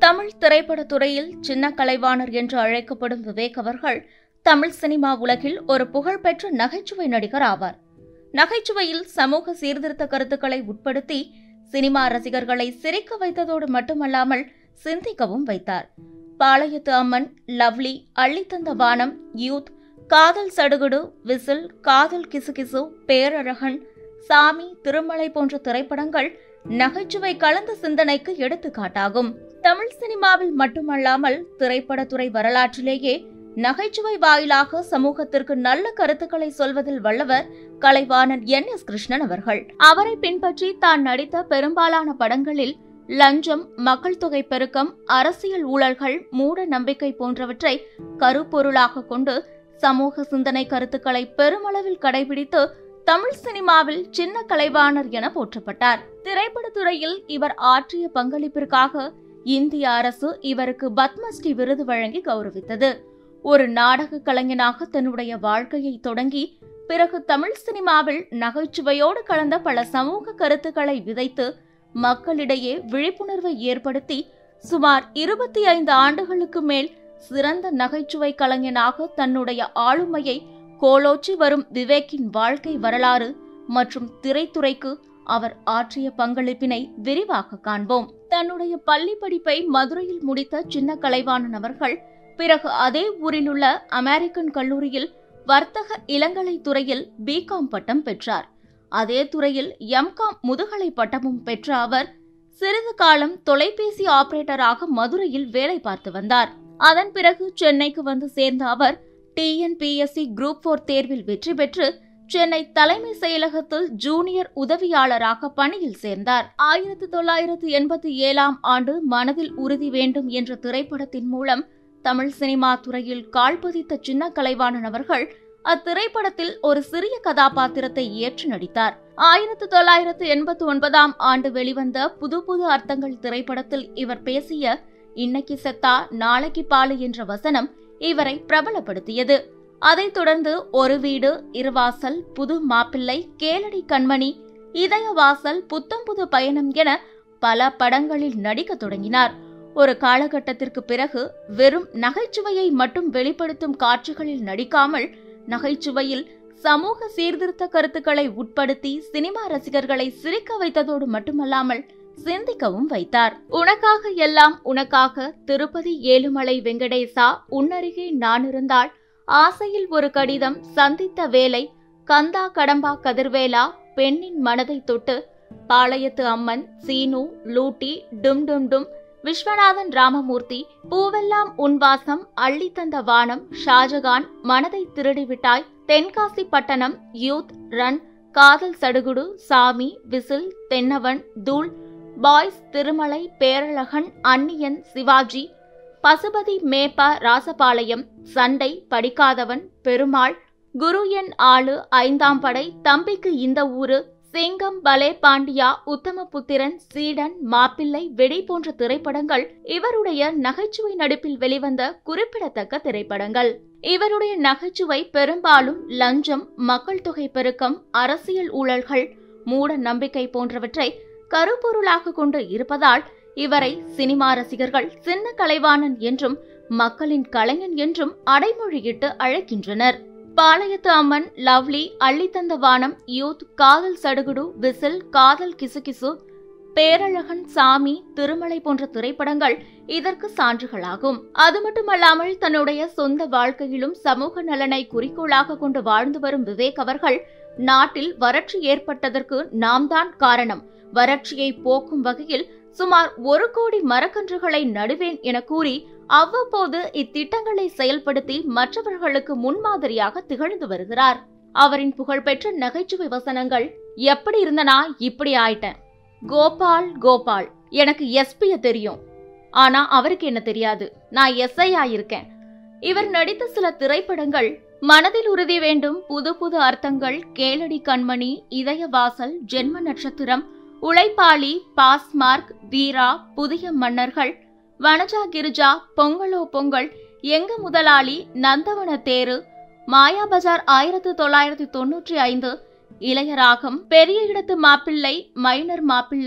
தமிழ் திரைப்படத் துறையில் சின்ன கலைவாணர் என்று அழைக்கப்படும் விவேக் அவர்கள் தமிழ் சினிமா உலகில் ஒரு புகழ்பெற்ற நகைச்சுவை நடிகர் ஆவார் நகைச்சுவையில் சமூக சீர்திருத்த கருத்துக்களை உட்படுத்தி சினிமா ரசிகர்களை சிரிக்க வைத்ததோடு மட்டுமல்லாமல் சிந்திக்கவும் வைத்தார் பாளையத்து அம்மன் லவ்லி அள்ளித்தந்த வானம் யூத் காதல் சடுகுடு விசில் காதல் கிசுகிசு பேரழகன் சாமி திருமலை போன்ற திரைப்படங்கள் நகைச்சுவை கலந்த சிந்தனைக்கு எடுத்துக்காட்டாகும் தமிழ் சினிமாவில் மட்டுமல்லாமல் திரைப்படத்துறை வரலாற்றிலேயே நகைச்சுவை வாயிலாக சமூகத்திற்கு நல்ல கருத்துக்களை சொல்வதில் வல்லவர் கலைவாணன் என் எஸ் கிருஷ்ணன் அவர்கள் அவரை பின்பற்றி தான் நடித்த பெரும்பாலான படங்களில் லஞ்சம் மக்கள் தொகை பெருக்கம் அரசியல் ஊழல்கள் மூட நம்பிக்கை போன்றவற்றை கருப்பொருளாக கொண்டு சமூக சிந்தனை கருத்துக்களை பெருமளவில் கடைபிடித்து தமிழ் சினிமாவில் சின்ன கலைவாணர் என போற்றப்பட்டார் திரைப்படத்துறையில் இவர் ஆற்றிய பங்களிப்பிற்காக இந்திய அரசு இவருக்கு பத்மஸ்ரீ விருது வழங்கி கௌரவித்தது ஒரு நாடக கலைஞனாக தன்னுடைய வாழ்க்கையை தொடங்கி பிறகு தமிழ் சினிமாவில் நகைச்சுவையோடு கலந்த பல சமூக கருத்துக்களை விதைத்து மக்களிடையே விழிப்புணர்வை ஏற்படுத்தி சுமார் இருபத்தி ஐந்து ஆண்டுகளுக்கு மேல் சிறந்த நகைச்சுவை கலைஞனாக தன்னுடைய ஆளுமையை கோலோச்சி வரும் விவேக்கின் வாழ்க்கை வரலாறு மற்றும் திரைத்துறைக்கு அவர் ஆற்றிய பங்களிப்பினை விரிவாக காண்போம் தன்னுடைய பள்ளி படிப்பை மதுரையில் முடித்த சின்ன கலைவாணன் அவர்கள் பிறகு அதே ஊரிலுள்ள அமெரிக்கன் கல்லூரியில் வர்த்தக இளங்கலை துறையில் பிகாம் பட்டம் பெற்றார் அதே துறையில் எம்காம் முதுகலை பட்டமும் பெற்ற அவர் சிறிது காலம் தொலைபேசி ஆபரேட்டராக மதுரையில் வேலை பார்த்து வந்தார் அதன் பிறகு சென்னைக்கு வந்து சேர்ந்த அவர் டிஎன்பிஎஸ்சி குரூப் போர் தேர்வில் வெற்றி பெற்று சென்னை தலைமை செயலகத்தில் ஜூனியர் உதவியாளராக பணியில் சேர்ந்தார் ஆயிரத்தி தொள்ளாயிரத்து எண்பத்தி ஏழாம் ஆண்டு மனதில் உறுதி வேண்டும் என்ற திரைப்படத்தின் மூலம் தமிழ் சினிமா துறையில் கால்பதித்த சின்ன கலைவாணன் அவர்கள் அத்திரைப்படத்தில் ஒரு சிறிய கதாபாத்திரத்தை ஏற்று நடித்தார் ஆயிரத்தி தொள்ளாயிரத்து எண்பத்தி ஒன்பதாம் ஆண்டு வெளிவந்த புது புது அர்த்தங்கள் திரைப்படத்தில் இவர் பேசிய இன்னைக்கு செத்தா நாளைக்கு பாலு என்ற வசனம் இவரை பிரபலப்படுத்தியது அதைத் தொடர்ந்து ஒரு வீடு இருவாசல் புது மாப்பிள்ளை கேளடி கண்மணி இதயவாசல் புத்தம் புது பயணம் என பல படங்களில் நடிக்க தொடங்கினார் ஒரு காலகட்டத்திற்கு பிறகு வெறும் நகைச்சுவையை மட்டும் வெளிப்படுத்தும் காட்சிகளில் நடிக்காமல் நகைச்சுவையில் சமூக சீர்திருத்த கருத்துக்களை உட்படுத்தி சினிமா ரசிகர்களை சிரிக்க வைத்ததோடு மட்டுமல்லாமல் சிந்திக்கவும் வைத்தார் உனக்காக எல்லாம் உனக்காக திருப்பதி ஏழுமலை வெங்கடேசா உன்னருகே நான் இருந்தால் ஆசையில் ஒரு கடிதம் சந்தித்த வேலை கந்தா கடம்பா கதிர்வேலா பெண்ணின் மனதை தொட்டு பாளையத்து அம்மன் சீனு லூட்டி டும் டும் டும் விஸ்வநாதன் ராமமூர்த்தி பூவெல்லாம் உன்வாசம் அள்ளி தந்த வானம் ஷாஜகான் மனதை திருடிவிட்டாய் தென்காசி பட்டணம் யூத் ரன் காதல் சடுகுடு சாமி விசில் தென்னவன் தூள் பாய்ஸ் திருமலை பேரழகன் அன்னியன் சிவாஜி பசுபதி மேப்ப ராசபாளையம் சண்டை படிக்காதவன் பெருமாள் குரு என் ஆளு ஐந்தாம் படை தம்பிக்கு இந்த ஊரு சிங்கம் பலே பாண்டியா உத்தமபுத்திரன் சீடன் மாப்பிள்ளை வெடி போன்ற திரைப்படங்கள் இவருடைய நகைச்சுவை நடிப்பில் வெளிவந்த குறிப்பிடத்தக்க திரைப்படங்கள் இவருடைய நகைச்சுவை பெரும்பாலும் லஞ்சம் மக்கள் தொகை பெருக்கம் அரசியல் ஊழல்கள் மூட நம்பிக்கை போன்றவற்றை கருப்பொருளாக கொண்டு இருப்பதால் இவரை சினிமா ரசிகர்கள் சின்ன கலைவாணன் என்றும் மக்களின் கலைஞன் என்றும் அடைமொழியிட்டு அழைக்கின்றனர் பாளையத்து அம்மன் லவ்லி அள்ளித்தந்த வானம் யூத் காதல் சடுகுடு விசில் காதல் கிசுகிசு பேரழகன் சாமி திருமலை போன்ற திரைப்படங்கள் இதற்கு சான்றுகளாகும் அது மட்டுமல்லாமல் தன்னுடைய சொந்த வாழ்க்கையிலும் சமூக நலனை குறிக்கோளாக கொண்டு வாழ்ந்து வரும் விவேக் அவர்கள் நாட்டில் வறட்சி ஏற்பட்டதற்கு நாம் தான் காரணம் வறட்சியை போக்கும் வகையில் சுமார் ஒரு கோடி மரக்கன்றுகளை நடுவேன் என கூறி அவ்வப்போது இத்திட்டங்களை செயல்படுத்தி மற்றவர்களுக்கு முன்மாதிரியாக திகழ்ந்து வருகிறார் அவரின் புகழ்பெற்ற நகைச்சுவை வசனங்கள் எப்படி இருந்தனா இப்படி ஆயிட்டேன் கோபால் கோபால் எனக்கு எஸ்பிய தெரியும் ஆனா அவருக்கு என்ன தெரியாது நான் எஸ்ஐ இருக்கேன் இவர் நடித்த சில திரைப்படங்கள் மனதில் உறுதி வேண்டும் புது புது அர்த்தங்கள் கேளடி கண்மணி இதயவாசல் ஜென்ம நட்சத்திரம் உழைப்பாளி பாஸ்மார்க் வீரா புதிய மன்னர்கள் வனஜா கிரிஜா பொங்கலோ பொங்கல் எங்க முதலாளி நந்தவன தேரு மாயா பஜார் ஆயிரத்து தொள்ளாயிரத்தி தொன்னூற்றி ஐந்து இளையராகம் பெரிய இடத்து மாப்பிள்ளை மைனர் மாப்பிள்ளை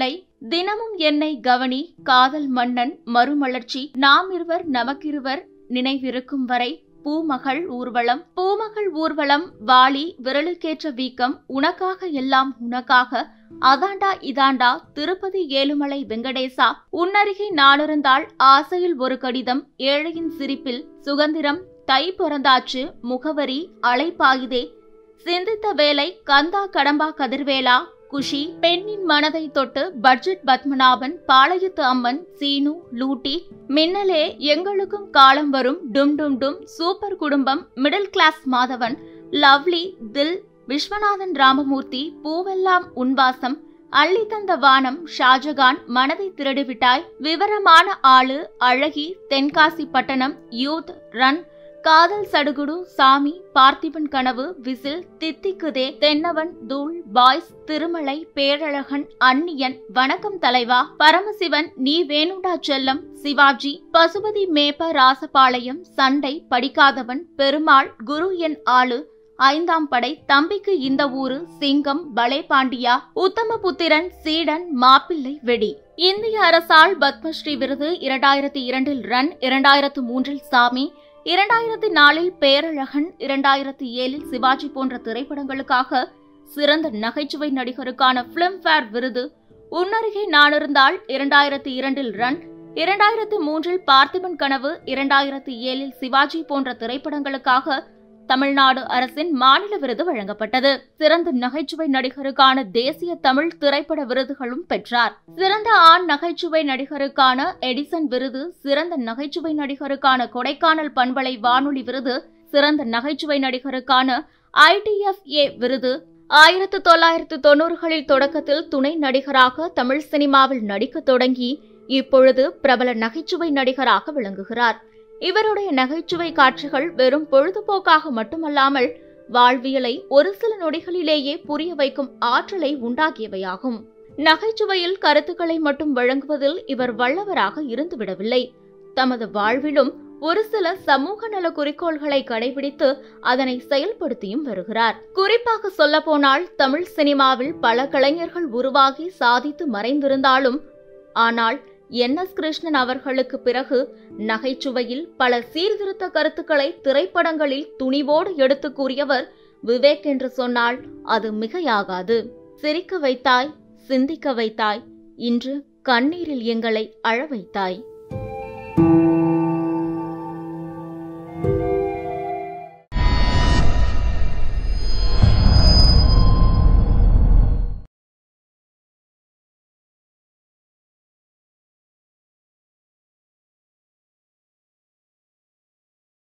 தினமும் என்னை கவனி காதல் மன்னன் மறுமலர்ச்சி நாம் இருவர் நமக்கிருவர் நினைவிருக்கும் வரை பூமகள் ஊர்வலம் பூமகள் ஊர்வலம் வாளி விரலுக்கேற்ற வீக்கம் உனக்காக எல்லாம் உனக்காக அதாண்டா இதாண்டா திருப்பதி ஏழுமலை வெங்கடேசா உன்னருகே நானிருந்தால் ஆசையில் ஒரு கடிதம் ஏழையின் சிரிப்பில் சுதந்திரம் தை பிறந்தாச்சு முகவரி அலைப்பாயுதே சிந்தித்த வேலை கந்தா கடம்பா கதிர்வேலா குஷி பெண்ணின் மனதை தொட்டு பட்ஜெட் பத்மநாபன் பாளையத்து அம்மன் சீனு லூட்டி மின்னலே எங்களுக்கும் காலம் வரும் டும் டும் டும் சூப்பர் குடும்பம் மிடில் கிளாஸ் மாதவன் லவ்லி தில் விஸ்வநாதன் ராமமூர்த்தி பூவெல்லாம் உன்வாசம் அள்ளி தந்த வானம் ஷாஜகான் மனதை திருடிவிட்டாய் விவரமான ஆளு அழகி தென்காசி பட்டணம் யூத் ரன் காதல் சடுகுடு சாமி பார்த்திபன் கனவு விசில் தித்திக்குதே தென்னவன் தூள் பாய்ஸ் திருமலை பேரழகன் அந்நியன் வணக்கம் தலைவா பரமசிவன் நீ வேணுண்டா செல்லம் சிவாஜி பசுபதி மேப்ப ராசபாளையம் சண்டை படிக்காதவன் பெருமாள் குரு என் ஆளு ஐந்தாம் படை தம்பிக்கு இந்த ஊரு சிங்கம் பலே பாண்டியா உத்தமபுத்திரன் சீடன் மாப்பிள்ளை வெடி இந்திய அரசால் பத்மஸ்ரீ விருது இரண்டாயிரத்தி இரண்டில் ரன் இரண்டாயிரத்து மூன்றில் சாமி இரண்டாயிரத்தி நாலில் பேரழகன் இரண்டாயிரத்தி ஏழில் சிவாஜி போன்ற திரைப்படங்களுக்காக சிறந்த நகைச்சுவை நடிகருக்கான பிலிம்பேர் விருது உன்னருகே நானிருந்தால் இரண்டாயிரத்தி இரண்டில் ரன் இரண்டாயிரத்தி மூன்றில் பார்த்திபன் கனவு இரண்டாயிரத்தி ஏழில் சிவாஜி போன்ற திரைப்படங்களுக்காக தமிழ்நாடு அரசின் மாநில விருது வழங்கப்பட்டது சிறந்த நகைச்சுவை நடிகருக்கான தேசிய தமிழ் திரைப்பட விருதுகளும் பெற்றார் சிறந்த ஆண் நகைச்சுவை நடிகருக்கான எடிசன் விருது சிறந்த நகைச்சுவை நடிகருக்கான கொடைக்கானல் பண்பலை வானொலி விருது சிறந்த நகைச்சுவை நடிகருக்கான ஐடிஎஃப்ஏ விருது ஆயிரத்து தொள்ளாயிரத்து தொன்னூறுகளில் தொடக்கத்தில் துணை நடிகராக தமிழ் சினிமாவில் நடிக்கத் தொடங்கி இப்பொழுது பிரபல நகைச்சுவை நடிகராக விளங்குகிறார் இவருடைய நகைச்சுவை காட்சிகள் வெறும் பொழுதுபோக்காக மட்டுமல்லாமல் வாழ்வியலை ஒரு சில நொடிகளிலேயே புரிய வைக்கும் ஆற்றலை உண்டாக்கியவையாகும் நகைச்சுவையில் கருத்துக்களை மட்டும் வழங்குவதில் இவர் வல்லவராக இருந்துவிடவில்லை தமது வாழ்விலும் ஒரு சில சமூக நல குறிக்கோள்களை கடைபிடித்து அதனை செயல்படுத்தியும் வருகிறார் குறிப்பாக சொல்லப்போனால் தமிழ் சினிமாவில் பல கலைஞர்கள் உருவாகி சாதித்து மறைந்திருந்தாலும் ஆனால் என் எஸ் கிருஷ்ணன் அவர்களுக்கு பிறகு நகைச்சுவையில் பல சீர்திருத்த கருத்துக்களை திரைப்படங்களில் துணிவோடு எடுத்து கூறியவர் விவேக் என்று சொன்னால் அது மிகையாகாது சிரிக்க வைத்தாய் சிந்திக்க வைத்தாய் இன்று கண்ணீரில் எங்களை அழ வைத்தாய்